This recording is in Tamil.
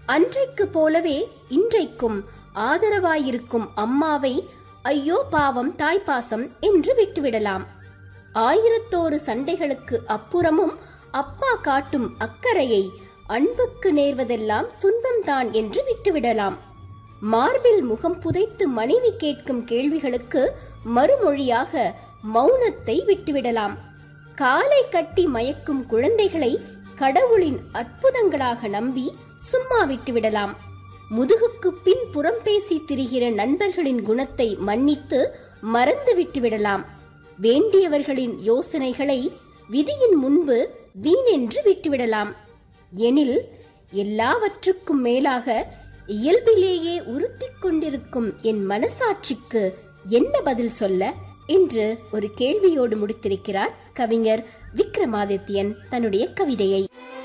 அன்றைக்கு போலவே இன்றைக்கும் ஆதரவாயிருக்கும் அம்மாவை ஐயோ பாவம் தாய்ப்பாசம் என்று விட்டுவிடலாம் ஆயிரத்தோரு சண்டைகளுக்கு அப்புறமும் அப்பா காட்டும் அக்கறையை அன்புக்கு நேர்வதெல்லாம் துன்பம்தான் என்று விட்டுவிடலாம் மார்பில் முகம் புதைத்து மனைவி கேட்கும் கேள்விகளுக்கு மறுமொழியாக மௌனத்தை விட்டுவிடலாம் காலை கட்டி மயக்கும் குழந்தைகளை கடவுளின் அற்புதங்களாக நம்பி சும்மா விட்டுவிடலாம் முதுகுக்கு பின் புறம் பேசி திரிகிற நண்பர்களின் குணத்தை மன்னித்து மறந்து விட்டுவிடலாம் வேண்டியவர்களின் யோசனைகளை விதியின் முன்பு வீணென்று விட்டுவிடலாம் எனில் எல்லாவற்றுக்கும் மேலாக இயல்பிலேயே உறுத்திக் கொண்டிருக்கும் என் மனசாட்சிக்கு என்ன பதில் சொல்ல என்று ஒரு கேள்வியோடு முடித்திருக்கிறார் கவிஞர் விக்ரமாதித்யன் தன்னுடைய கவிதையை